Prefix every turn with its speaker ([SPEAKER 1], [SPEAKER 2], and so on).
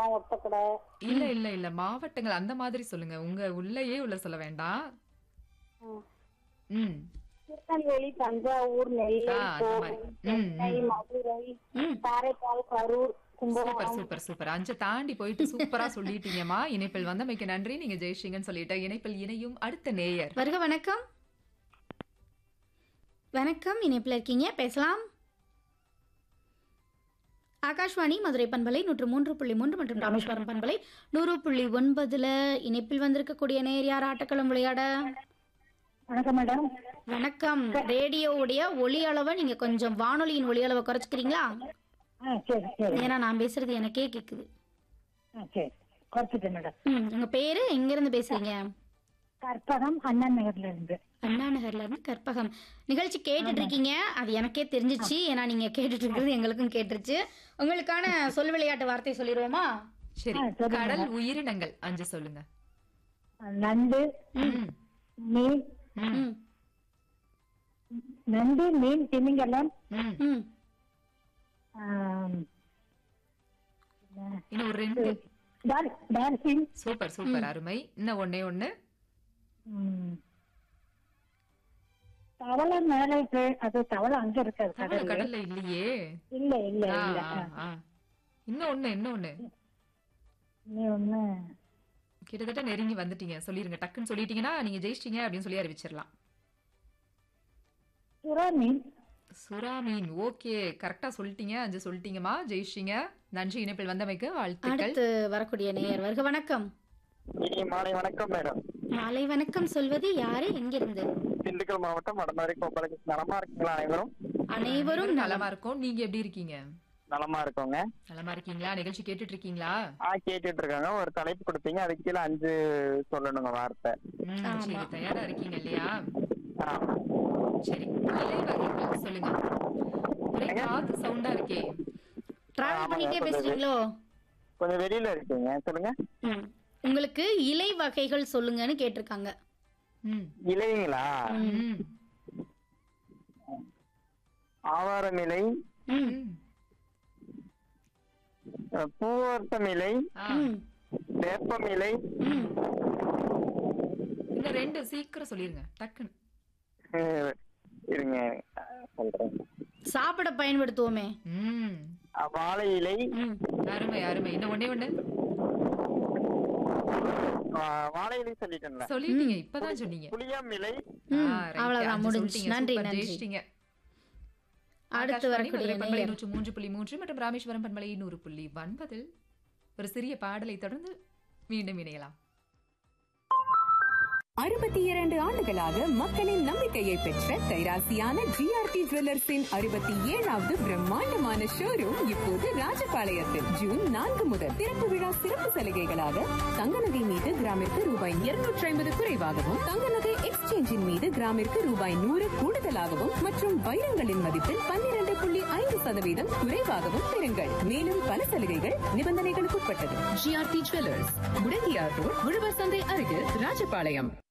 [SPEAKER 1] கும்பகோணம் ஒத்தக்கடை
[SPEAKER 2] இல்ல இல்ல இல்ல மாவட்டங்கள் அந்த மாதிரி சொல்லுங்க உங்க உள்ளேயே உள்ள சொல்ல வேண்டாம்
[SPEAKER 1] ம்.
[SPEAKER 2] ம்
[SPEAKER 1] திருநெல்வேலி தஞ்சாவூர் நெல்லை
[SPEAKER 2] ஆ, அந்த
[SPEAKER 1] கோவை
[SPEAKER 2] மாதிரி. ம்,
[SPEAKER 1] Chennai Madurai Karaikal Karur
[SPEAKER 2] super
[SPEAKER 1] Kumbakonam
[SPEAKER 2] super super அஞ்சு தாண்டி போயிட்டு சூப்பரா சொல்லிட்டீங்கம்மா இணைப்பில் வந்தமைக்கு நன்றி நீங்க ஜெயிச்சிங்கன்னு சொல்லிட்டேன் இணைப்பில் இணையும் அடுத்த நேயர்
[SPEAKER 3] வருக வணக்கம் வணக்கம் இணைப்பில் இருக்கீங்க பேசலாம் ஆகாஷ்வாணி மதுரை பண்பலை நூற்று மூன்று புள்ளி மூன்று மற்றும் ராமேஸ்வரம் பண்பலை நூறு புள்ளி ஒன்பதுல இணைப்பில் வந்திருக்கக்கூடிய நேர் யார் ஆட்டக்களம் விளையாட
[SPEAKER 1] வணக்கம் மேடம்
[SPEAKER 3] வணக்கம் ரேடியோவுடைய ஒலி அளவை நீங்க கொஞ்சம் வானொலியின் ஒலி அளவை குறைச்சிக்கிறீங்களா
[SPEAKER 1] ஆ சரி சரி
[SPEAKER 3] ஏன்னா நான் பேசுறது எனக்கே கேக்குது
[SPEAKER 1] ஆ சரி குறைச்சிட்டேன் மேடம்
[SPEAKER 3] ம் உங்க பேரு எங்க இருந்து பேசுறீங்க
[SPEAKER 1] கற்பகம் அண்ணன் நகர்ல இருந்து
[SPEAKER 3] அண்ணா நகர்ல இருந்து கற்பகம் நிகழ்ச்சி கேட்டுட்டு இருக்கீங்க அது எனக்கே தெரிஞ்சிச்சு ஏன்னா நீங்க கேட்டுட்டு இருக்கிறது எங்களுக்கும் கேட்டுருச்சு உங்களுக்கான சொல் விளையாட்டு வார்த்தை சொல்லிடுவோமா
[SPEAKER 2] சரி
[SPEAKER 1] ஆ, சொல்லுங்க.
[SPEAKER 2] கடல் உயிரினங்கள் அஞ்சு சொல்லுங்க
[SPEAKER 1] நண்டு
[SPEAKER 2] ம்,
[SPEAKER 1] மீன்
[SPEAKER 3] ம்
[SPEAKER 1] நண்டு மீன் திமிங்கலம்
[SPEAKER 2] ம்.
[SPEAKER 3] ம்
[SPEAKER 1] ஆம்,
[SPEAKER 2] இன்னும் ஒரு ரெண்டு
[SPEAKER 1] டால்- டால்பின்
[SPEAKER 2] சூப்பர் சூப்பர் அருமை இன்னும் ஒண்ணே ஒண்ணு
[SPEAKER 1] ம். தவளை மேல இருக்கு அது தவளை அங்க இருக்காது
[SPEAKER 2] தவளை
[SPEAKER 1] கடல்ல
[SPEAKER 2] கடல்ல இல்லையே
[SPEAKER 1] இல்ல இல்ல
[SPEAKER 2] ஆ,
[SPEAKER 1] இல்ல
[SPEAKER 2] ஆ, ஆ. இன்னும் ஒண்ணு இன்னும் ஒண்ணு
[SPEAKER 1] நீ ஒண்ணு
[SPEAKER 2] கிட்டத்தட்ட நெருங்கி வந்துட்டீங்க சொல்லிருங்க டக்குன்னு சொல்லிட்டீங்கன்னா நீங்க ஜெயிச்சிட்டீங்க அப்படின்னு சொல்லி அறிவிச்சிடலாம்
[SPEAKER 1] சுறா மீன்
[SPEAKER 2] சுறா மீன் ஓகே கரெக்டா சொல்லிட்டீங்க அஞ்சு சொல்லிட்டீங்கம்மா ஜெயிச்சிங்க நன்றி இணைப்பில் வந்தமைக்கு வாழ்த்துக்கள்
[SPEAKER 3] அடுத்து வரக்கூடிய நேயர் வருக வணக்கம்
[SPEAKER 4] இனி மாலை வணக்கம் மேடம்
[SPEAKER 3] மாலை வணக்கம் சொல்வது யாரு எங்கிருந்து
[SPEAKER 4] திண்டுக்கல் மாவட்டம் வடமதுரை கோப்பலுக்கு நலமா இருக்கீங்களா அனைவரும்
[SPEAKER 3] அனைவரும் நலம்
[SPEAKER 2] நலமா இருக்கும் நீங்க எப்படி இருக்கீங்க
[SPEAKER 4] நலமா இருக்கோங்க
[SPEAKER 2] நலமா இருக்கீங்களா நிகழ்ச்சி கேட்டுட்டு இருக்கீங்களா
[SPEAKER 4] ஆ கேட்டுட்டு இருக்காங்க ஒரு தலைப்பு கொடுத்தீங்க அதுக்கு கீழே அஞ்சு சொல்லணுங்க வார்த்தை
[SPEAKER 2] ம்,
[SPEAKER 3] ஆமா.
[SPEAKER 2] சரி தயாரா இருக்கீங்க இல்லையா
[SPEAKER 4] ஆ.
[SPEAKER 2] சரி இலை வகைகள் சொல்லுங்க ஒரே காத்து சவுண்டா இருக்கே
[SPEAKER 3] டிராவல்
[SPEAKER 4] ஆமாங்க,
[SPEAKER 3] பண்ணிட்டே
[SPEAKER 4] சொல்லுது.
[SPEAKER 3] பேசுறீங்களோ
[SPEAKER 4] கொஞ்சம் வெளியில இருக்கீங்க சொல்லுங்க
[SPEAKER 3] ம். உங்களுக்கு இலை வகைகள் சொல்லுங்கன்னு கேட்டிருக்காங்க
[SPEAKER 2] ம்,
[SPEAKER 4] இலைங்களா
[SPEAKER 2] ம்,
[SPEAKER 4] ஆவாரம் இலை
[SPEAKER 3] ம்
[SPEAKER 2] ம்.
[SPEAKER 4] அஹ், பூவரசம் இலை
[SPEAKER 2] ஆ,
[SPEAKER 3] ம்
[SPEAKER 4] வேப்பம் இலை
[SPEAKER 3] ம்
[SPEAKER 2] இன்னும் ரெண்டு சீக்கிரம் சொல்லிருங்க டக்குன்னு
[SPEAKER 4] அஹ், இருங்க அஹ், சொல்றேன்
[SPEAKER 3] சாப்பிட பயன்படுத்துவோமே
[SPEAKER 2] ம்
[SPEAKER 4] அஹ், வாழை இலை
[SPEAKER 3] ம்
[SPEAKER 2] அருமை அருமை இன்னும் ஒண்ணே ஒண்ணு
[SPEAKER 4] அஹ், வாழை இலை சொல்லிட்டேன்ல
[SPEAKER 2] சொல்லிட்டீங்க இப்பதான் சொன்னீங்க
[SPEAKER 4] புளியம் இலை
[SPEAKER 3] ம்,
[SPEAKER 2] ஆ, right.
[SPEAKER 3] அவ்வளவுதான்
[SPEAKER 2] அஞ்சு
[SPEAKER 3] முடிஞ்சு
[SPEAKER 2] சொல்லிட்டீங்க.
[SPEAKER 3] நன்றி
[SPEAKER 2] சூப்பர்,
[SPEAKER 3] நன்றி
[SPEAKER 2] ஜெயிச்சிட்டீங்க.
[SPEAKER 3] அடுத்து
[SPEAKER 2] ஆகாஷ்வாணி
[SPEAKER 3] வரக்கூடிய
[SPEAKER 2] மதுரை பண்பலை
[SPEAKER 3] நேயர்
[SPEAKER 2] நூற்று மூன்று புள்ளி மூன்று மற்றும் ராமேஸ்வரம் பண்பலை நூறு புள்ளி ஒன்பதில் ஒரு சிறிய பாடலை தொடர்ந்து மீண்டும் இணையலாம்
[SPEAKER 5] அறுபத்தி இரண்டு ஆண்டுகளாக மக்களின் நம்பிக்கையை பெற்ற கைராசியான ஜிஆர்டி ஜுவல்லர்ஸின் அறுபத்தி ஏழாவது பிரம்மாண்டமான ஷோரூம் இப்போது ராஜபாளையத்தில் ஜூன் நான்கு முதல் திறப்பு விழா சிறப்பு சலுகைகளாக தங்க நகை மீது கிராமிற்கு ரூபாய் இருநூற்றி ஐம்பது குறைவாகவும் தங்க நகை எக்ஸ்சேஞ்சின் மீது கிராமிற்கு ரூபாய் நூறு கூடுதலாகவும் மற்றும் வைரங்களின் மதிப்பில் பன்னிரண்டு புள்ளி ஐந்து சதவீதம் குறைவாகவும் பெறுங்கள் மேலும் பல சலுகைகள் நிபந்தனைகளுக்கு உட்பட்டது ஜிஆர்டி ஜுவல்லர்ஸ் முடங்கியார் ரோட் உழவர் சந்தை அருகில் ராஜபாளையம்